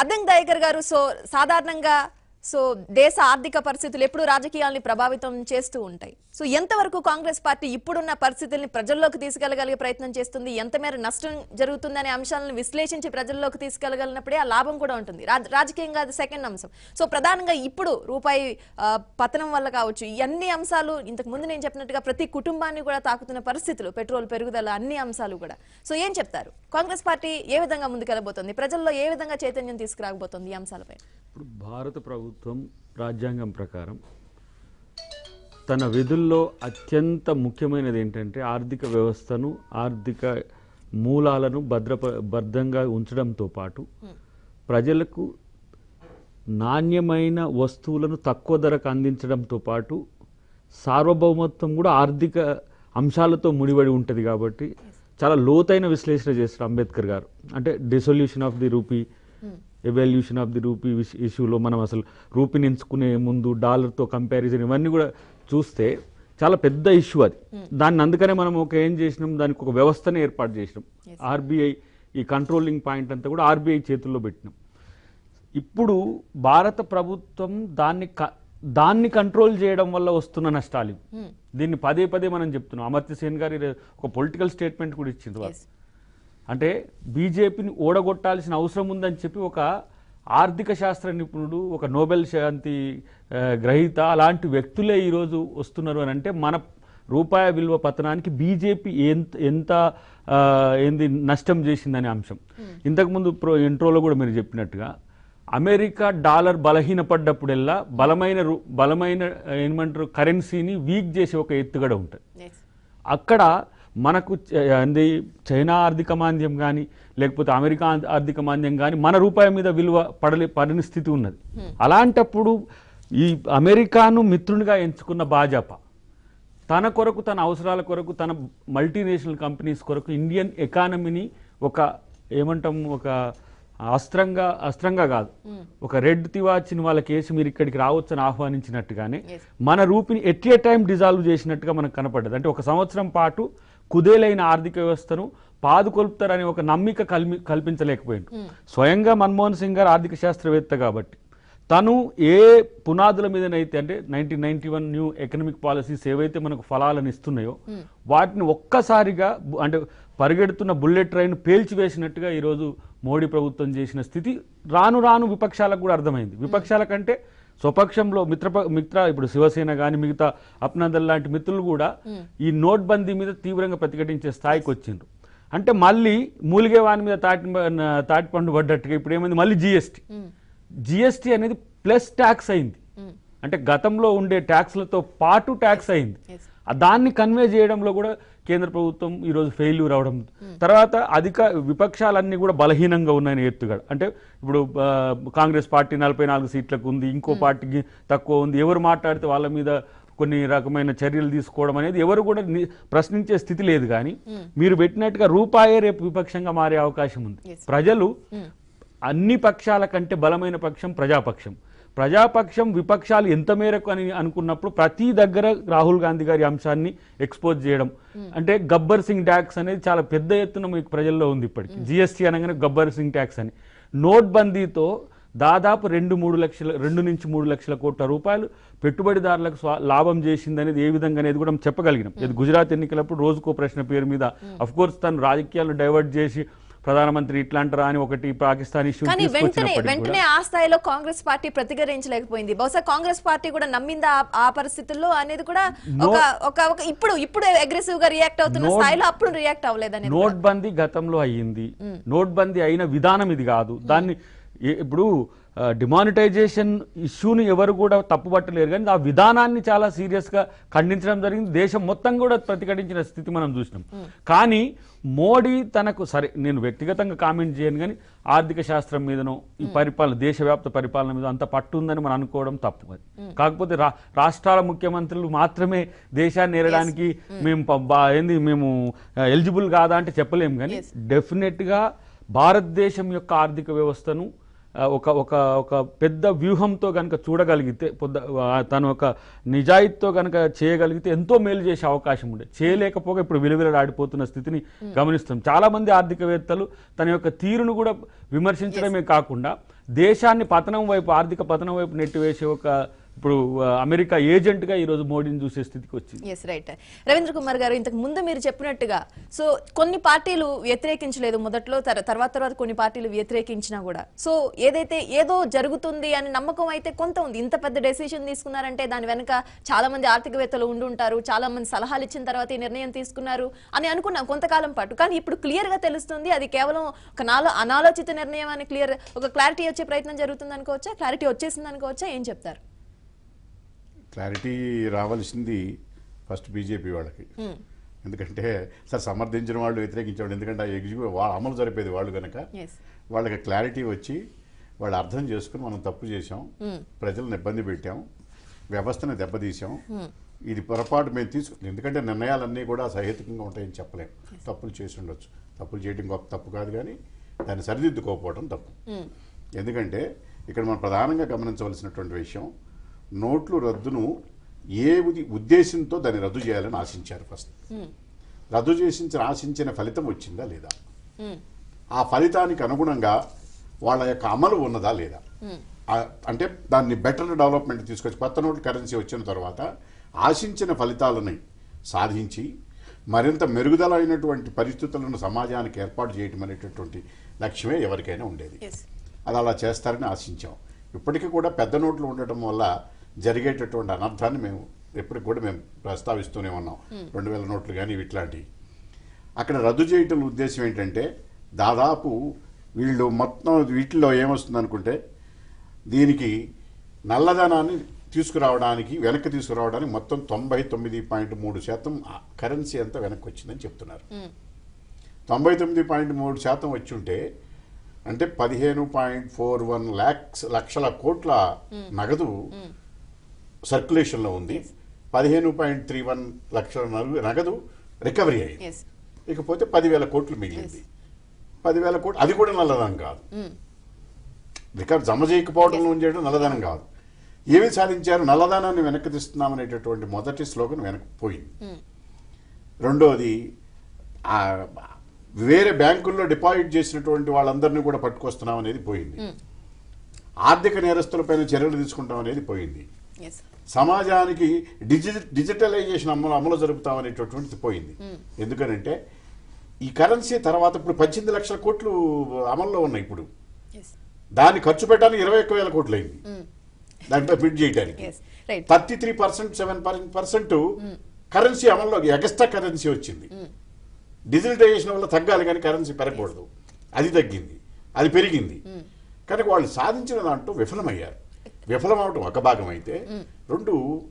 అద్దెం దయాకర్ గారు సో సాధారణంగా సో దేశ ఆర్థిక పరిస్థితులు ఎప్పుడు రాజకీయాల్ని ప్రభావితం చేస్తూ ఉంటాయి సో ఎంతవరకు కాంగ్రెస్ పార్టీ ఇప్పుడున్న పరిస్థితుల్ని ప్రజల్లోకి తీసుకెళ్లగలిగే ప్రయత్నం చేస్తుంది ఎంత మేర నష్టం జరుగుతుందనే అంశాలను విశ్లేషించి ప్రజల్లోకి తీసుకెళ్లగలిగినప్పుడే ఆ లాభం కూడా ఉంటుంది రాజ- రాజకీయంగా అది సెకండ్ అంశం సో ప్రధానంగా ఇప్పుడు రూపాయి ఆ, పతనం వల్ల కావచ్చు ఈ అన్ని అంశాలు ఇంతకు ముందు నేను చెప్పినట్టుగా ప్రతి కుటుంబాన్ని కూడా తాకుతున్న పరిస్థితులు పెట్రోల్ పెరుగుదల అన్ని అంశాలు కూడా సో ఏం చెప్తారు కాంగ్రెస్ పార్టీ ఏ విధంగా ముందుకెళ్ళబోతోంది ప్రజల్లో ఏ విధంగా చైతన్యం తీసుకురాకపోతుంది ఈ అంశాలపై ఇప్పుడు భారత ప్రభుత్వం రాజ్యాంగం ప్రకారం తన విధుల్లో అత్యంత ముఖ్యమైనది ఏంటంటే ఆర్థిక వ్యవస్థను ఆర్థిక మూలాలను భద్రప భద్రంగా ఉంచడంతో పాటు ప్రజలకు నాణ్యమైన వస్తువులను తక్కువ ధరకు అందించడంతో పాటు సార్వభౌమత్వం కూడా ఆర్థిక అంశాలతో ముడిపడి ఉంటుంది కాబట్టి చాలా లోతైన విశ్లేషణ చేస్తారు అంబేద్కర్ గారు అంటే dissolution of the rupee evaluation of the rupee ఇష్యూలో మనం అసలు రూపీని ఎంచుకునే ముందు డాలర్తో కంపారిజన్ ఇవన్నీ కూడా చూస్తే చాలా పెద్ద ఇష్యూ అది దాన్ని అందుకనే మనం ఒక ఏం చేసినాం దానికి ఒక వ్యవస్థనే ఏర్పాటు చేసినాం ఆర్బీఐ ఈ కంట్రోలింగ్ పాయింట్ అంతా కూడా ఆర్బీఐ చేతుల్లో పెట్టినాం ఇప్పుడు భారత ప్రభుత్వం దాన్ని క- దాన్ని కంట్రోల్ చేయడం వల్ల వస్తున్న నష్టాలు ఇవి. దీన్ని పదే పదే మనం చెప్తున్నాం అమర్త్య సేన్ గారు ఈరోజు ఒక పొలిటికల్ స్టేట్మెంట్ కూడా ఇచ్చిండ్రు వాళ్ళు. Yes. అంటే బీజేపీని ఓడగొట్టాల్సిన అవసరం ఉందని చెప్పి ఒక ఆర్థిక శాస్త్ర నిపుణుడు ఒక నోబెల్ శాంతి ఆ, గ్రహీత అలాంటి వ్యక్తులే ఈరోజు వస్తున్నారు అని అంటే మన రూపాయి విలువ పతనానికి బీజేపీ ఎంత ఎంత ఆ, ఏంది నష్టం చేసిందనే అంశం ఇంతకుముందు ప్రో ఇంట్రోలో కూడా మీరు చెప్పినట్టుగా అమెరికా డాలర్ బలహీనపడ్డప్పుడల్లా బలమైన రు- బలమైన ఏమంటారు కరెన్సీని వీక్ చేసే ఒక ఎత్తుగడ ఉంటుంది అక్కడ మనకు చ- అంది చైనా ఆర్థిక మాంద్యం కానీ లేకపోతే అమెరికా ఆర్థ- ఆర్థిక మాంద్యం కానీ మన రూపాయి మీద విలువ పడలే పడని స్థితి ఉన్నది అలాంటప్పుడు ఈ అమెరికాను మిత్రునిగా ఎంచుకున్న భాజపా తన కొరకు తన అవసరాల కొరకు తన మల్టీనేషనల్ కంపెనీస్ కొరకు ఇండియన్ ఎకానమీని ఒక ఏమంటాం ఒక అస్త్రంగా అస్త్రంగా కాదు ఒక రెడ్ తివాచిని వాళ్ళకి వేసి మీరు ఇక్కడికి రావచ్చని ఆహ్వానించినట్టుగానే Yes. మన రూపిని ఎట్ ఏ టైం డిజాల్వ్ చేసినట్టుగా మనకు కనపడ్డది అంటే ఒక సంవత్సరం పాటు కుదేలైన ఆర్థిక వ్యవస్థను పాదుకొల్పుతారనే ఒక నమ్మిక కల్మి కల్పించలేకపోయింది స్వయంగా మన్మోహన్ సింగ్ గారు ఆర్థిక శాస్త్రవేత్త కాబట్టి తను ఏ పునాదుల మీదనైతే అంటే nineteen ninety one new economic policies ఏవైతే మనకు ఫలాలను ఇస్తున్నాయో వాటిని ఒక్కసారిగా బు- అంటే పరిగెడుతున్న బుల్లెట్ ట్రైన్ పేల్చివేసినట్టుగా ఈరోజు మోడీ ప్రభుత్వం చేసిన స్థితి రాను రాను విపక్షాలకు కూడా అర్థమైంది విపక్షాల కంటే స్వపక్షంలో మిత్ర మిత్ర ఇప్పుడు శివసేన కానీ మిగతా అప్నందల్ లాంటి మిత్రులు కూడా ఈ నోట్ బందీ మీద తీవ్రంగా ప్రతిఘటించే స్థాయికి వచ్చిండ్రు అంటే మళ్ళీ మూలిగే వాని మీద తాటి తాటి పండు పడ్డట్టుగా ఇప్పుడు ఏమైంది మళ్ళీ జిఎస్టీ జిఎస్టీ అనేది ప్లస్ ట్యాక్స్ అయింది అంటే గతంలో ఉండే ట్యాక్స్లతో పాటు ట్యాక్స్ అయింది Yes. ఆ దాన్ని కన్వే చేయడంలో కూడా కేంద్ర ప్రభుత్వం ఈరోజు ఫెయిల్యూర్ అవడం తర్వాత అధిక విపక్షాలన్నీ కూడా బలహీనంగా ఉన్నాయని ఎత్తుగడ అంటే ఇప్పుడు ఆ, కాంగ్రెస్ పార్టీ నలభై నాలుగు సీట్లకు ఉంది ఇంకో పార్టీకి తక్కువ ఉంది ఎవరు మాట్లాడితే వాళ్ళ మీద కొన్ని రకమైన చర్యలు తీసుకోవడం అనేది ఎవరు కూడా ని- ప్రశ్నించే స్థితి లేదు కానీ మీరు పెట్టినట్టుగా రూపాయే రేపు విపక్షంగా మారే అవకాశం ఉంది Yes. ప్రజలు అన్ని పక్షాల కంటే బలమైన పక్షం ప్రజాపక్షం ప్రజాపక్షం విపక్షాలు ఎంత మేరకు అని అనుకున్నప్పుడు ప్రతి దగ్గర రాహుల్ గాంధీ గారి అంశాన్ని ఎక్స్పోజ్ చేయడం అంటే గబ్బర్ సింగ్ ట్యాక్స్ అనేది చాలా పెద్ద ఎత్తున మీకు ప్రజల్లో ఉంది ఇప్పటికి జిఎస్టీ అనగానే గబ్బర్ సింగ్ ట్యాక్స్ అని నోట్ బందీతో దాదాపు రెండు మూడు లక్షల రెండు నుంచి మూడు లక్షల కోట్ల రూపాయలు పెట్టుబడిదారులకు స్వా- లాభం చేసింది అనేది ఏ విధంగా అనేది కూడా మనం చెప్పగలిగినాం ఇది గుజరాత్ ఎన్నికలప్పుడు రోజుకో ప్రశ్న పేరు మీద అఫ్ కోర్స్ తను రాజకీయాలను డైవర్ట్ చేసి ప్రధానమంత్రి ఇట్లా అంటారా అని ఒకటి పాకిస్తాన్ ఇష్యూ కానీ వెంటనే వెంటనే ఆ స్థాయిలో కాంగ్రెస్ పార్టీ ప్రతిఘటించలేకపోయింది బహుశా కాంగ్రెస్ పార్టీ కూడా నమ్మిందా ఆ- ఆ పరిస్థితుల్లో అనేది కూడా ఒక ఒక ఒక ఇప్పుడు ఇప్పుడు అగ్రెసివ్ గా రియాక్ట్ అవుతున్న No- స్థాయిలో అప్పుడు రియాక్ట్ అవ్వలేదనేది నోట్ బందీ గతంలో అయ్యింది నోట్ బందీ అయిన విధానం ఇది కాదు దాన్ని ఏ- ఇప్పుడు డిమానిటైజేషన్ ఇష్యూని ఎవరు కూడా తప్పుపట్టలేరు కానీ ఆ విధానాన్ని చాలా సీరియస్ గా ఖండించడం జరిగింది దేశం మొత్తం కూడా ప్రతిఘటించిన స్థితి మనం చూసినాం కానీ మోడీ తనకు సరే నేను వ్యక్తిగతంగా కామెంట్ చేయను కానీ ఆర్థిక శాస్త్రం మీదనో ఈ పరిపాలన దేశవ్యాప్త పరిపాలన మీద అంత పట్టు ఉందని మనం అనుకోవడం తప్పు అది కాకపోతే రా రాష్ట్రాల ముఖ్యమంత్రులు మాత్రమే దేశాన్ని ఏరడానికి మేము ప- బా- ఏంది మేము ఎలిజిబుల్ కాదా అంటే చెప్పలేము కానీ డెఫినెట్ గా భారతదేశం యొక్క ఆర్థిక వ్యవస్థను ఆ, ఒక ఒక ఒక పెద్ద వ్యూహంతో కనుక చూడగలిగితే పొద్ద ఆ, తను ఒక నిజాయితీతో కనుక చేయగలిగితే ఎంతో మేలు చేసే అవకాశం ఉండే చేయలేకపోగా ఇప్పుడు విలువిలలాడిపోతున్న స్థితిని గమనిస్తాం చాలా మంది ఆర్థికవేత్తలు తన యొక్క తీరును కూడా విమర్శించడమే కాకుండా దేశాన్ని పతనం వైపు ఆర్థిక పతనం వైపు నెట్టివేసే ఒక ఇప్పుడు ఆ, అమెరికా ఏజెంట్గా ఈరోజు మోడీని చూసే స్థితికి వచ్చింది ఎస్ రైట్ రవీంద్ర కుమార్ గారు ఇంతకు ముందు మీరు చెప్పినట్టుగా సో కొన్ని పార్టీలు వ్యతిరేకించలేదు మొదట్లో తర్- తర్వాత తర్వాత కొన్ని పార్టీలు వ్యతిరేకించినా కూడా సో ఏదైతే ఏదో జరుగుతుంది అని నమ్మకం అయితే కొంత ఉంది ఇంత పెద్ద డెసిషన్ తీసుకున్నారంటే దాని వెనుక చాలా మంది ఆర్థికవేత్తలు ఉండి ఉంటారు చాలా మంది సలహాలు ఇచ్చిన తర్వాత ఈ నిర్ణయం తీసుకున్నారు అని అనుకున్నాం కొంతకాలం పాటు కానీ ఇప్పుడు క్లియర్ గా తెలుస్తుంది అది కేవలం ఒక నాలో అనాలోచిత నిర్ణయం అని క్లియర్ ఒక క్లారిటీ వచ్చే ప్రయత్నం జరుగుతుంది అనుకోవచ్చా క్లారిటీ వచ్చేసింది అనుకోవచ్చా ఏం చెప్తారు క్లారిటీ రావాల్సింది ఫస్ట్ బీజేపీ వాళ్ళకి ఎందుకంటే సార్ సమర్థించిన వాళ్ళు వ్యతిరేకించిన వాళ్ళు ఎందుకంటే ఆ ఎగ్జిక్యూటివ్ వాళ్ళ అమలు జరిపేది వాళ్ళు కనుక ఎస్ వాళ్ళకి క్లారిటీ వచ్చి వాళ్ళు అర్థం చేసుకుని మనం తప్పు చేసాం ప్రజలను ఇబ్బంది పెట్టాం వ్యవస్థను దెబ్బతీసాం ఇది పొరపాటు మేము తీసుకు ఎందుకంటే నిర్ణయాలన్నీ కూడా సహేతుకంగా ఉంటాయని చెప్పలేం తప్పులు చేసి ఉండొచ్చు తప్పులు చేయడం గొప్ప తప్పు కాదు కానీ దాన్ని సరిదిద్దుకోకపోవడం తప్పు ఎందుకంటే ఇక్కడ మనం ప్రధానంగా గమనించవలసినటువంటి విషయం నోట్లు రద్దును ఏ ఉది- ఉద్దేశంతో దాన్ని రద్దు చేయాలని ఆశించారు ఫస్ట్ రద్దు చేసించిన ఆశించిన ఫలితం వచ్చిందా లేదా ఆ ఫలితానికి అనుగుణంగా వాళ్ళ యొక్క అమలు ఉన్నదా లేదా ఆ- అంటే దాన్ని బెటర్ డెవలప్మెంట్ తీసుకొచ్చి కొత్త నోట్ల కరెన్సీ వచ్చిన తర్వాత ఆశించిన ఫలితాలని సాధించి మరింత మెరుగుదల అయినటువంటి పరిస్థితులను సమాజానికి ఏర్పాటు చేయటం అనేటటువంటి లక్ష్యమే ఎవరికైనా ఉండేది ఎస్ అది అలా చేస్తారని ఆశించాం ఇప్పటికీ కూడా పెద్ద నోట్లు ఉండటం వల్ల జరిగేటటువంటి అనర్థాన్ని మేము ఎప్పటికి కూడా మేము ప్రస్తావిస్తూనే ఉన్నాం రెండు వేల నోట్లు కానీ ఇట్లాంటివి అక్కడ రద్దు చేయటం ఉద్దేశం ఏంటంటే దాదాపు వీళ్ళు మొత్తం వీటిల్లో ఏమొస్తుంది అనుకుంటే దీనికి నల్లధనాన్ని తీసుకురావడానికి వెనక్కి తీసుకురావడానికి మొత్తం తొంభై తొమ్మిది పాయింట్ మూడు శాతం కరెన్సీ అంతా వెనక్కి వచ్చిందని చెప్తున్నారు తొంభై తొమ్మిది పాయింట్ మూడు శాతం వచ్చి ఉంటే అంటే పదిహేను పాయింట్ ఫోర్ వన్ ల్యాక్స్ లక్షల కోట్ల నగదు సర్క్యులేషన్లో ఉంది పదిహేను పాయింట్ త్రీ వన్ లక్షల నగదు- నగదు రికవరీ అయింది ఎస్ ఇకపోతే పదివేల కోట్లు మిగిలింది పదివేల కోట్లు అది కూడా నల్లధనం కాదు రికవర్ జమ చేయకపోవడం నుంచి చేయడం నల్లధనం కాదు ఏమి సాధించారు నల్లధనాన్ని వెనక్కి తీస్తున్నామనేటటువంటి మొదటి స్లోగన్ వెనక్కి పోయింది రెండోది ఆ వేరే బ్యాంకుల్లో డిపాజిట్ చేసినటువంటి వాళ్ళందరినీ కూడా పట్టుకొస్తున్నాం అనేది పోయింది ఆర్థిక నేరస్తులపైన చర్యలు తీసుకుంటాం అనేది పోయింది ఎస్ సమాజానికి డిజి డిజిటలైజేషన్ అమలు అమలు జరుపుతాం అనేటటువంటిది పోయింది ఎందుకనంటే ఈ కరెన్సీ తర్వాత ఇప్పుడు పద్దెనిమిది లక్షల కోట్లు అమల్లో ఉన్నాయి ఇప్పుడు ఎస్ దాన్ని ఖర్చు పెట్టడానికి ఇరవై ఒక్క వేల కోట్లు అయింది దాంట్లో ఫిట్ చేయడానికి ఎస్ రైట్ thirty three percent seven percent currency అమల్లో ఎగస్ట్రా కరెన్సీ వచ్చింది డిజిటలైజేషన్ వల్ల తగ్గాలి కానీ కరెన్సీ పెరగకూడదు అది తగ్గింది అది పెరిగింది కనుక వాళ్ళు సాధించిన దాంట్లో విఫలమయ్యారు విఫలం అవటం ఒక భాగం అయితే రెండు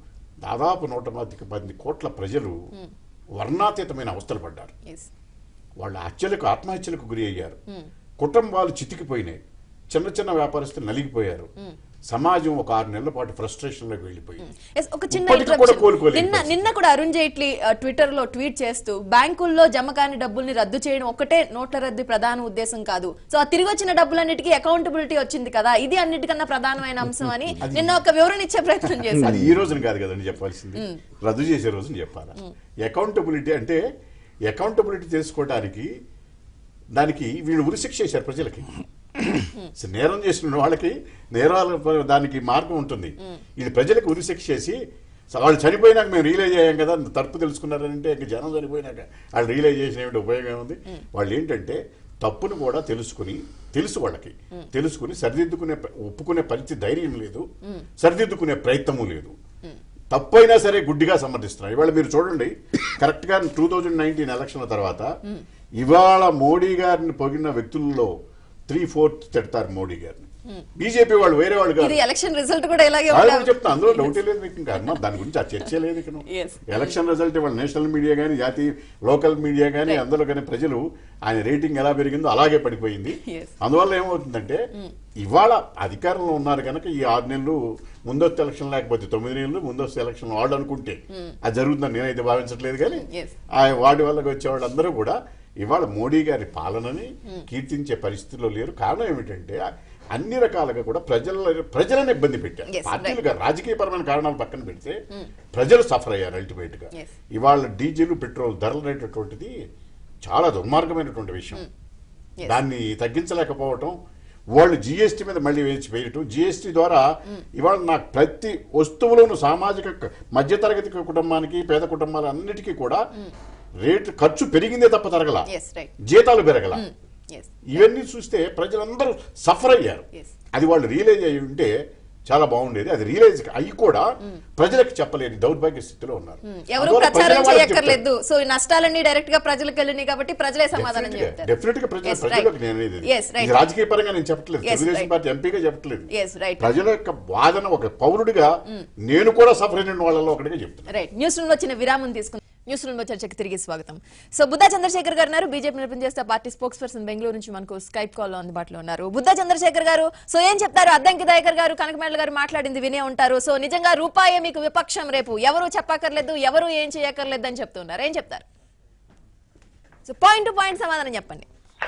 దాదాపు నూట పాతిక మంది కోట్ల ప్రజలు వర్ణాతీతమైన అవస్థలు పడ్డారు ఎస్ వాళ్ళ హత్యలకు ఆత్మహత్యలకు గురి అయ్యారు కుటుంబాలు చితికిపోయినాయి చిన్న చిన్న వ్యాపారస్తులు నలిగిపోయారు సమాజం ఒక ఆరు నెలల పాటు ఫ్రస్ట్రేషన్ లోకి వెళ్ళిపోయింది ఎస్ ఒక చిన్న ఇప్పటికీ కూడా interruption. కోలుకోలేదు నిన్న పరిస్థితి. నిన్న కూడా అరుణ్ జైట్లీ ఆ, ట్విట్టర్ లో ట్వీట్ చేస్తూ బ్యాంకుల్లో జమ కాని డబ్బుల్ని రద్దు చేయడం ఒకటే నోట్ల రద్దు ప్రధాన ఉద్దేశం కాదు సో ఆ తిరిగి వచ్చిన డబ్బులన్నిటికీ అకౌంటబిలిటీ వచ్చింది కదా ఇది అన్నిటికన్నా ప్రధానమైన అంశం అని నిన్న ఒక వివరణ ఇచ్చే ప్రయత్నం చేశారు అది ఈ రోజున కాదు కదండి చెప్పాల్సింది రద్దు చేసే రోజున చెప్పాలా అకౌంటబిలిటీ అంటే అకౌంటబిలిటీ తెలుసుకోవడానికి దానికి వీళ్ళు ఉరిశిక్ష చేశారు ప్రజలకి అసలు నేరం చేసిన వాళ్ళకి నేరాల ప- దానికి మార్గం ఉంటుంది ఇది ప్రజలకు ఉరిశిక్ష చేసి సో వాళ్ళు చనిపోయినాక మేము రియలైజ్ అయ్యాం కదా తప్పు తెలుసుకున్నారంటే ఇంక జనం చనిపోయినాక వాళ్ళు రియలైజ్ చేసిన ఏమిటి ఉపయోగం ఏముంది వాళ్ళు ఏంటంటే తప్పును కూడా తెలుసుకుని తెలుసు వాళ్ళకి తెలుసుకుని సరిదిద్దుకునే ప్ర- ఒప్పుకునే పరిస్థితి ధైర్యం లేదు సరిదిద్దుకునే ప్రయత్నము లేదు తప్పైనా సరే గుడ్డిగా సమర్థిస్తున్నారు ఇవాళ మీరు చూడండి కరెక్ట్ గా టూ థౌజండ్ నైన్టీన్ ఎలక్షన్ల తర్వాత ఇవాళ మోడీ గారిని పొగిన వ్యక్తుల్లో త్రీ ఫోర్త్ తిడతారు మోడీ గారిని బీజేపీ వాళ్ళు వేరే వాళ్ళు కాదు ఇది ఎలక్షన్ రిజల్ట్ కూడా ఇలాగే వాళ్ళు ఉండాలి. కూడా చెప్తున్నా అందులో డౌటే లేదు మీకు ఇంకా అమ్మా, దాని గురించి ఆ చర్చే లేదు ఇక Yes. ఎలక్షన్ రిజల్ట్ ఇవాళ నేషనల్ మీడియా కానీ జాతీయ లోకల్ మీడియా కానీ Right. అందులో కానీ ప్రజలు ఆయన రేటింగ్ ఎలా పెరిగిందో అలాగే పడిపోయింది Yes. అందువల్ల ఏమవుతుందంటే ఇవాళ అధికారంలో ఉన్నారు కనుక ఈ ఆరు నెలలు ముందస్తు ఎలక్షన్ లేకపోతే తొమ్మిది నెలలు ముందస్తు ఎలక్షన్ వాళ్ళు అనుకుంటే అది జరుగుతుందని నేనైతే భావించట్లేదు కానీ Yes. ఆ వాటి వల్ల వచ్చే వాళ్ళందరూ కూడా ఇవాళ మోడీ గారి పాలనని కీర్తించే పరిస్థితిలో లేరు కారణం ఏమిటంటే అన్ని రకాలుగా కూడా ప్రజల ప్రజలను ఇబ్బంది పెట్టారు Yes, పార్టీలుగా రాజకీయపరమైన కారణాలు పక్కన పెడితే ప్రజలు సఫర్ అయ్యారు అల్టిమేట్ గా Yes. ఇవాళ డీజిల్ పెట్రోల్ ధరలు అనేటటువంటిది చాలా దుర్మార్గమైనటువంటి విషయం Yes. దాన్ని తగ్గించలేకపోవటం వాళ్ళు జిఎస్టీ మీద మళ్ళీ వేసి వేయటం జిఎస్టీ ద్వారా ఇవాళ నాకు ప్రతి వస్తువులోను సామాజిక క- మధ్యతరగతి కుటుంబానికి పేద కుటుంబాలు అన్నిటికీ కూడా రేటు ఖర్చు పెరిగిందే తప్ప తరగల ఎస్ రైట్ జీతాలు పెరగల ఎస్ ఇవన్నీ చూస్తే ప్రజలందరూ సఫర్ అయ్యారు Yes. అది వాళ్ళు రియలైజ్ అయ్యి ఉంటే చాలా బాగుండేది అది రియలైజ్ అయ్యి కూడా ప్రజలకు చెప్పలేని దౌర్భాగ్య స్థితిలో ఉన్నారు ఎవరు అందువల్ల ప్రచారం ప్రజలే వాళ్ళకి చేయక్కర్లేదు సో ఈ నష్టాలన్నీ డైరెక్ట్ గా ప్రజలకు వెళ్ళినాయి కాబట్టి ప్రజలే సమాధానం చెప్తారు డెఫినెట్ గా ప్రజల Yes, ప్రజలకు right. నేను అనేది Yes, right. ఇది రాజకీయ పరంగా నేను చెప్పట్లేదు Yes, తెలుగుదేశం right. పార్టీ ఎంపీగా చెప్పట్లేదు ఎస్ రైట్ ప్రజల యొక్క వాదన ఒక పౌరుడిగా నేను కూడా సఫర్ అయిన వాళ్ళలో ఒకటిగా చెప్తున్నాను రైట్ న్యూస్ రూమ్ లో వచ్చిన విరామం తీసుకుని న్యూస్ రూమ్ లో చర్చకి తిరిగి స్వాగతం సో బుద్ధా చంద్రశేఖర్ గారు ఉన్నారు బీజేపీ నిర్వహించేస్తే పార్టీ స్పోక్స్ పర్సన్ బెంగళూరు నుంచి మనకు స్కైప్ కాల్ లో అందుబాటులో ఉన్నారు బుద్ధా చంద్రశేఖర్ గారు సో ఏం చెప్తారు అద్దంకి దయాకర్ గారు కనకమేళ్ళ గారు మాట్లాడింది వినే ఉంటారు సో నిజంగా రూపాయే మీకు విపక్షం రేపు ఎవరు చెప్పక్కర్లేదు ఎవరు ఏం చేయక్కర్లేదు అని చెప్తున్నారు ఏం చెప్తారు సో పాయింట్ టు పాయింట్ సమాధానం చెప్పండి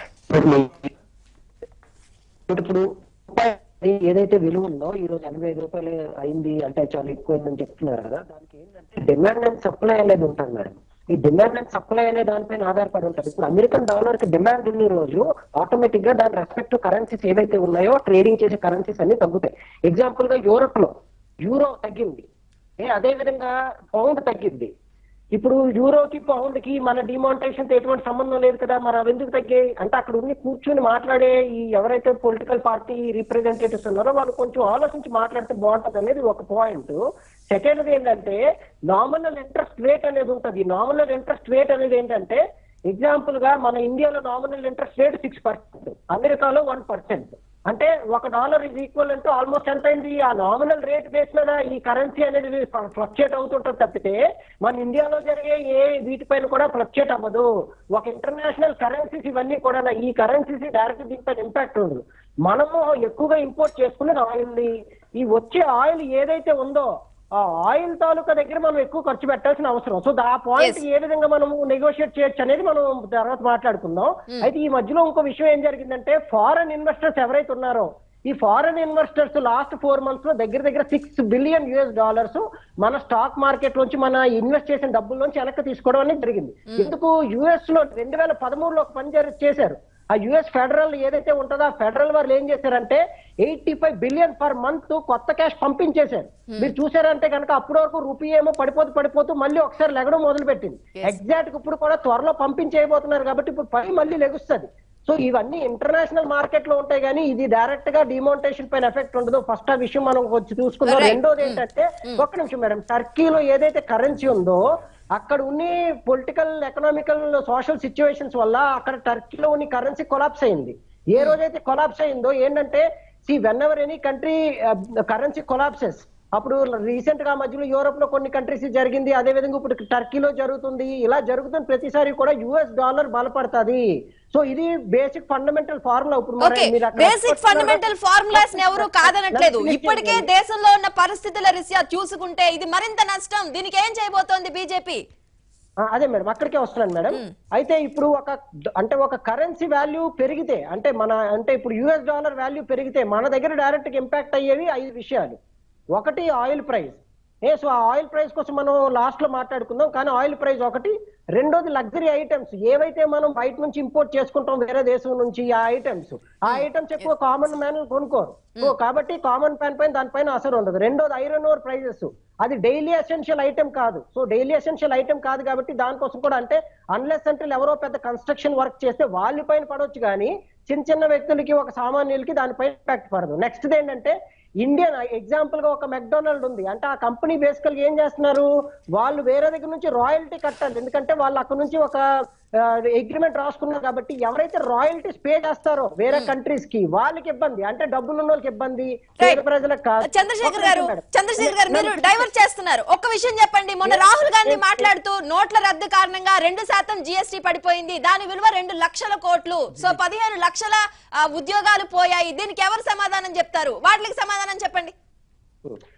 ఇప్పుడు రూపాయి ఏదైతే విలువ ఉందో ఈ రోజు ఎనభై ఐదు రూపాయలు అయింది అంటే చాలా ఎక్కువైందని చెప్తున్నారు కదా దానికి ఏంటంటే డిమాండ్ అండ్ సప్లై అనేది ఉంటుంది మేడం ఈ డిమాండ్ అండ్ సప్లై అనే దానిపైన ఆధారపడి ఉంటుంది ఇప్పుడు అమెరికన్ డాలర్ కి డిమాండ్ ఉన్న రోజు ఆటోమేటిక్ గా దాని రెస్పెక్ట్ కరెన్సీస్ ఏవైతే ఉన్నాయో ట్రేడింగ్ చేసే కరెన్సీస్ అన్ని తగ్గుతాయి ఎగ్జాంపుల్ గా యూరోప్ లో యూరో తగ్గింది ఏ అదే విధంగా పౌండ్ తగ్గింది ఇప్పుడు యూరోకి పౌండ్ కి మన డిమానిటేషన్ తో ఎటువంటి సంబంధం లేదు కదా మరి అవి ఎందుకు తగ్గాయి అంటే అక్కడ ఉండి కూర్చుని మాట్లాడే ఈ ఎవరైతే పొలిటికల్ పార్టీ రిప్రజెంటేటివ్స్ ఉన్నారో వాళ్ళు కొంచెం ఆలోచించి మాట్లాడితే బాగుంటది అనేది ఒక పాయింట్ సెకండ్ ఏంటంటే నామినల్ ఇంట్రెస్ట్ రేట్ అనేది ఉంటుంది నామినల్ ఇంట్రెస్ట్ రేట్ అనేది ఏంటంటే ఎగ్జాంపుల్ గా మన ఇండియాలో nominal interest rate six percent అమెరికాలో వన్ పర్సెంట్ అంటే ఒక డాలర్ ఇస్ ఈక్వల్ అంటూ ఆల్మోస్ట్ ఎంత అయింది ఆ నామినల్ రేట్ బేస్ మీద ఈ కరెన్సీ అనేది ఫ్లక్చుయేట్ అవుతుంటుంది తప్పితే మన ఇండియాలో జరిగే ఏ వీటిపైన కూడా ఫ్లక్చుయేట్ అవ్వదు ఒక ఇంటర్నేషనల్ కరెన్సీస్ ఇవన్నీ కూడా ఈ కరెన్సీస్ డైరెక్ట్ దీనిపైన ఇంపాక్ట్ ఉండదు మనము ఎక్కువగా ఇంపోర్ట్ చేసుకునేది ఆయిల్ ఈ వచ్చే ఆయిల్ ఏదైతే ఉందో ఆ ఆయిల్ తాలూకా దగ్గర మనం ఎక్కువ ఖర్చు పెట్టాల్సిన అవసరం సో ఆ పాయింట్ Yes. ఏ విధంగా మనం నెగోషియేట్ చేయొచ్చు అనేది మనం తర్వాత మాట్లాడుకుందాం అయితే ఈ మధ్యలో ఇంకో విషయం ఏం జరిగిందంటే ఫారెన్ ఇన్వెస్టర్స్ ఎవరైతే ఉన్నారో ఈ foreign investors last four months లో దగ్గర దగ్గర సిక్స్ బిలియన్ యుఎస్ డాలర్స్ మన స్టాక్ మార్కెట్ నుంచి మన ఇన్వెస్ట్ చేసిన డబ్బుల నుంచి వెనక్కి తీసుకోవడం అనేది జరిగింది ఎందుకు యుఎస్ లో రెండు వేల పదమూడులో ఒక పని జరి- చేశారు ఆ యుఎస్ ఫెడరల్ ఏదైతే ఉంటుందో ఆ ఫెడరల్ వాళ్ళు ఏం చేశారంటే eighty five billion per month కొత్త క్యాష్ పంపించేశారు మీరు చూసారంటే కనుక అప్పటి వరకు రూపీ ఏమో పడిపోతూ పడిపోతూ మళ్ళీ ఒకసారి లెగడం మొదలు పెట్టింది Yes. ఎగ్జాక్ట్ ఇప్పుడు కూడా త్వరలో పంపించేయబోతున్నారు కాబట్టి ఇప్పుడు పై మళ్ళీ లెగుస్తుంది సో ఇవన్నీ ఇంటర్నేషనల్ మార్కెట్ లో ఉంటాయి కానీ ఇది డైరెక్ట్ గా డిమోనిటేషన్ పైన ఎఫెక్ట్ ఉండదు ఫస్ట్ ఆ విషయం మనం వచ్చి చూసుకుందాం Right. రెండోది ఏంటంటే ఒక్క నిమిషం మేడం టర్కీలో ఏదైతే కరెన్సీ ఉందో అక్కడ ఉన్న పొలిటికల్ ఎకనామికల్ సోషల్ సిచ్యువేషన్స్ వల్ల అక్కడ టర్కీలో ఉన్న కరెన్సీ కొలాప్స్ అయింది ఏ రోజైతే కొలాప్స్ అయిందో ఏంటంటే see whenever any country currency collapses అప్పుడు రీసెంట్ గా మధ్యలో యూరోప్ లో కొన్ని కంట్రీస్ జరిగింది అదే విధంగా ఇప్పుడు టర్కీలో జరుగుతుంది ఇలా జరుగుతున్న ప్రతిసారి కూడా యుఎస్ డాలర్ బలపడుతుంది సో ఇది బేసిక్ ఫండమెంటల్ ఫార్ములా ఇప్పుడు మరి ఓకే మీరు అక్కడ బేసిక్ ఫండమెంటల్ ఫార్ములాస్ ఎవరు కాదనట్లేదు నన్ను ఇప్పటికే finish దేశంలో ఉన్న పరిస్థితుల రీత్యా చూసుకుంటే ఇది మరింత నష్టం దీనికి ఏం చేయబోతోంది బీజేపీ ఆ, అదే మేడం అక్కడికే వస్తున్నాను మేడం అయితే ఇప్పుడు ఒక అంటే ఒక కరెన్సీ వాల్యూ పెరిగితే అంటే మన అంటే ఇప్పుడు యుఎస్ డాలర్ వాల్యూ పెరిగితే మన దగ్గర డైరెక్ట్ ఇంపాక్ట్ అయ్యేవి ఐదు విషయాలు ఒకటి ఆయిల్ ప్రైస్ ఏ సో ఆ ఆయిల్ ప్రైస్ కోసం మనం లాస్ట్ లో మాట్లాడుకుందాం కానీ ఆయిల్ ప్రైస్ ఒకటి రెండోది లగ్జరీ ఐటమ్స్ ఏవైతే మనం బయట నుంచి ఇంపోర్ట్ చేసుకుంటాం వేరే దేశం నుంచి ఆ ఐటమ్స్ ఆ ఐటమ్స్ ఎక్కువ కామన్ మ్యాన్ కొనుక్కోరు సో కాబట్టి కామన్ మ్యాన్ పైన దానిపైన అసలు ఉండదు రెండోది ఐరన్ ఓర్ ప్రైజెస్ అది డైలీ ఎసెన్షియల్ ఐటమ్ కాదు సో డైలీ ఎసెన్షియల్ ఐటమ్ కాదు కాబట్టి దానికోసం కూడా అంటే అన్లెస్ అంటే ఎవరో పెద్ద కన్స్ట్రక్షన్ వర్క్ చేస్తే వాళ్ళ పైన పడవచ్చు కానీ చిన్న చిన్న వ్యక్తులకి ఒక సామాన్యులకి దానిపైన ఇంపాక్ట్ పడదు నెక్స్ట్ ఏంటంటే ఇండియన్ ఎగ్జాంపుల్ గా ఒక మెక్డొనాల్డ్ ఉంది అంటే ఆ కంపెనీ బేసికల్ ఏం చేస్తున్నారు వాళ్ళు వేరే దగ్గర నుంచి రాయల్టీ కట్టాలి ఎందుకంటే వాళ్ళు అక్కడ నుంచి ఒక అగ్రిమెంట్ రాసుకున్నారు కాబట్టి ఎవరైతే రాయల్టీస్ పే చేస్తారో వేరే కంట్రీస్ కి వాళ్ళకి ఇబ్బంది అంటే డబ్బులు ఉన్న వాళ్ళకి ఇబ్బంది పేద ప్రజలకు కాదు చంద్రశేఖర్ ఒక గారు నిమిషం మేడం. చంద్రశేఖర్ గారు మీరు నన్ను- డైవర్ట్ చేస్తున్నారు ఒక్క విషయం చెప్పండి మొన్న రాహుల్ గాంధీ మాట్లాడుతూ నోట్ల రద్దు కారణంగా రెండు శాతం జీఎస్టీ పడిపోయింది దాని విలువ రెండు లక్షల కోట్లు సో పదిహేను లక్షల ఆ, ఉద్యోగాలు పోయాయి దీనికి ఎవరు సమాధానం చెప్తారు వాటికి సమాధానం చెప్పండి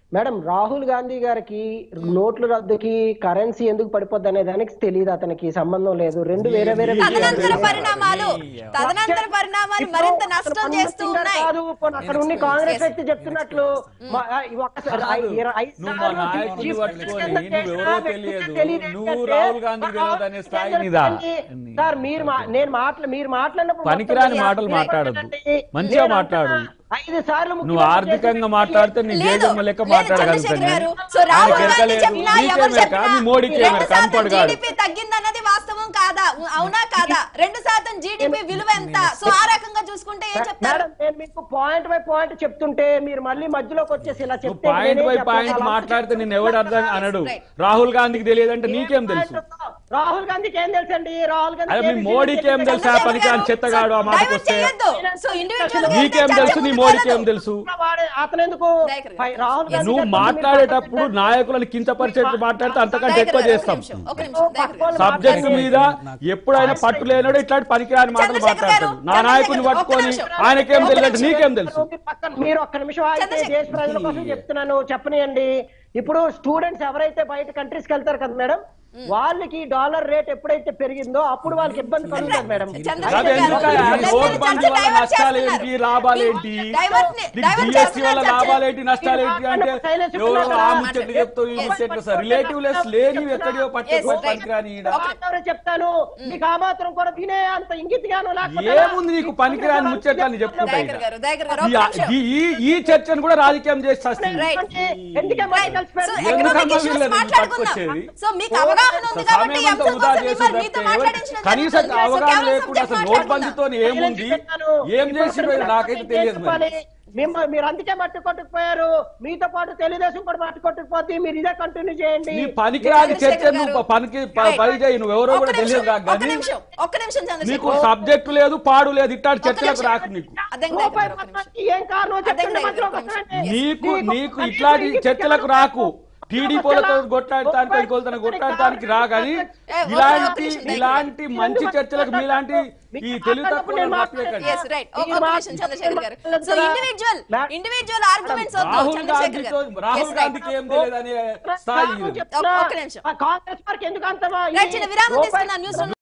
మేడం రాహుల్ గాంధీ గారికి నోట్ల రద్దుకి కరెన్సీ ఎందుకు పడిపోద్ది అనే దానికి తెలియదు అతనికి సంబంధం లేదు రెండు వేరే వేరే తదనంతర విషయాలు. పరిణామాలు తదనంతర పరిణామాలు ఇప్పుడు మరింత అతను నష్టం మన్మోహన్ చేస్తూ సింగ్ గారు ఉన్నాయి కాదు, పోనీ అక్కడ ఉండి కాంగ్రెస్ వ్యక్తి చెప్తున్నట్లు మా- ఆ, ఈ ఒక్కసారి ఐ- ఇర- ఐదు నువ్వు మా సార్లు నాయకుడిని చీఫ్ పట్టుకొని మినిస్టర్ నువ్వెవరో చేసినా తెలియదు. తెలియదు నువ్వు ఏంటంటే, రాహుల్ గాంధీకి తెలియదు అనే స్థాయి రాహుల్ నీదా? గాంధీ- సార్ మీరు మా- నేను మాట్లా మీరు మాట్లాడినప్పుడు పనికిరాని మొత్తం మాటలు మీరు మాట్లాడొద్దు. మాట్లాడండి. మంచిగా నేను మాట్లాడు. అంటున్నా, ఐదు సార్లు నువ్వు ముఖ్యమంత్రి ఆర్థికంగా చేసిన మాట్లాడితే నీ లేదు, జేజమ్మ లెక్క లేదు, మాట్లాడగలుగుతాను చంద్రశేఖర్ గారు. నేను. సో రాహుల్ ఆయనకి గాంధీ ఎరకలేదు. చెప్పినా, నీకే ఎవరు మెరక, చెప్పినా, మీ మోడీకే రెండు మెరక, శాతం కనపడు కాదు. GDP తగ్గిందన్నది వాస్తవం కాదా అవునా కాదా రెండు శాతం జీడిపి విలువ ఎంత సో ఆ రకంగా చూసుకుంటే ఏం చెప్తారు మేడం నేను మీకు పాయింట్ బై పాయింట్ చెప్తుంటే మీరు మళ్ళీ మధ్యలోకి వచ్చేసి ఇలా నువ్వు చెప్తే పాయింట్ నేనేం బై చెప్పను. పాయింట్ అలా మాట్లాడితే నేను ఎవడు అర్థం అనడు Right. రాహుల్ గాంధీకి తెలియదంటే నీకేం తెలుసు రాహుల్ గాంధీకి ఏం తెలుసండి రాహుల్ గాంధీ అరే మీ మోడీకి ఏం తెలుసా చంద్రశేఖర్ పనికి గారు, చెత్తగాడు ఆ సో మాటకు divert వస్తే చేయొద్దు. సో individual గా నీకేం చర్చ తెలుసు నీ ముందుకు మోడీకి ఏం వెళ్ళదు. తెలుసు అతను ఎందుకు దయాకర్ గారు. పై- రాహుల్ గాంధీ నువ్వు గారితో మీరు మాట్లాడేటప్పుడు మాట్లాడండి. నాయకులను కించపరిచేట్టు మాట్లాడితే అంతకంటే దయాకర్ ఎక్కువ గారు, ఒక చేస్తాం నిమిషం, ఒక నిమిషం, దయాకర్ గారు. సబ్జెక్ట్ మీద ఎప్పుడైనా పట్టు లేనోడు ఇట్లాంటి పనికిరాని మాటలు చంద్రశేఖర్ గారు, మాట్లాడతాడు నా నాయకుడిని చంద్రశేఖర్ పట్టుకొని ఒక్క నిమిషం. ఆయనకేం ఒక్క తెలియదు నిమిషం. నీకేం తెలుసు మీరు పక్కన- మీరు ఒక్క నిమిషం ఆగితే చంద్రశేఖర్. దేశ ప్రజల కోసం చెప్తున్నాను చెప్పనియండి ఇప్పుడు స్టూడెంట్స్ ఎవరైతే బయట కంట్రీస్కి వెళ్తారు కదా మేడం వాళ్ళకి డాలర్ రేట్ ఎప్పుడైతే పెరిగిందో అప్పుడు వాళ్ళకి ఇబ్బంది కలుగుతుంది మేడం చంద్రశేఖర్ అదే గారు, ఎందుకయ్యా? చంద్రశేఖర్ నీ ఓటు బండి చర్చ వల్ల divert నష్టాలేంటి చేస్తున్నారు. లాభాలేంటి Divert ని- నీకు divert జిఎస్టీ వల్ల చేస్తున్నారు లాభాలేంటి నష్టాలేంటి మీరు అంటే మాట్లాడినప్పుడు ఎవరో silence ఆ ఉన్నారు. ముచ్చట్లు చెప్తావు ఈ Yes. ముచ్చట్లు సార్ రిలేటివ్ లెస్ లేనివి ఎక్కడియో పట్టుకో Yes, right. పనికిరాని ఈడ. ఎవరో చెప్తాను మీకు ఆ మాత్రం కూడా తినే అంత ఇంగితిగాను లేకపోతే ఏముంది నీకు పనికిరాని ముచ్చట్లని చెప్పుకుంటా దయాకర్ గారు దయాకర్ గారు ఈ- ఒక నిమిషం. ఈ- ఈ ఈ చర్చను కూడా రాజకీయం చేసి వస్తుంది Right. ఎందుకే మరి సో కలిసిపోయారు? ఎందుకమ్మా ఎకనామిక్ ఇష్యూస్ వీళ్ళని మాట్లాడుకుందాం పట్టుకొచ్చేది? సో మీకు అవగాహన ఉంది కాబట్టి ఈ సమయం అంతా అంశం వృధా కోసం చేసి మిమ్మల్ని తప్పితే మీతో ఎవరు- మాట్లాడించడం కనీసం జరుగుతుంది. సో అవగాహన కేవలం లేకుండా subject అసలు మాట్లాడుకుందాం. నోట్బందీతో ఏముంది ఏం చేసిండ్రో నాకైతే తెలియదు మరి. మేము మీరు అందుకే మట్టి కొట్టుకుపోయారు మీతో పాటు తెలుగుదేశం కూడా మట్టి కొట్టుకుపోతే మీరు ఇదే కంటిన్యూ చేయండి నీ పనికిరాని చర్చ చంద్రశేఖర్ నువ్వు గారు. పనికి ప- Right. పని చేయి నువ్వు ఎవరో ఒక్క కూడా తెలియదు నిమిషం, నాకు ఒక్క కానీ నిమిషం ఒక్క నిమిషం నీకు చంద్రశేఖర్ సబ్జెక్టు లేదు పాడు లేదు ఇట్లాంటి చర్చలకు నిమిషం. రాకు నీకు అర్థం రూపాయి కాదు, ఒక్క నిమిషం. మొత్తానికి ఏం కారణం అర్థం చెప్పండి కాదు, మధ్యలోకి ఒక్క నిమిషం. వస్తానండి. నీకు నీకు నీకు కనీసం ఇట్లాంటి ఇంటికి చర్చలకు వెళ్ళడం రాకు రాకు. టీడీపీలతో కొట్లాడటానికి ఇంకొకరితో కొట్లాడటానికి రా కానీ ఏ, ఒక్క ఇలాంటి నిమిషం, దయచేసి. ఇలాంటి మంచి చర్చలకు మీలాంటి ఈ తెలుగు తక్కువ Yes, right. ఒక ఒక నిమిషం చంద్రశేఖర్ గారు సో ఇండివిజువల్ ఇండివిజువల్ ఆర్గ్యుమెంట్స్ వద్దు రాహుల్ చంద్రశేఖర్ గాంధీతో గారు రాహుల్ Yes, right. గాంధీకి ఏం తెలియదు అనే స్థాయి ఇది. ఒక్క నిమిషం. కాంగ్రెస్ వారికి ఎందుకు అంత రైట్ చిన్న విరామం తీసుకున్నా న్యూస్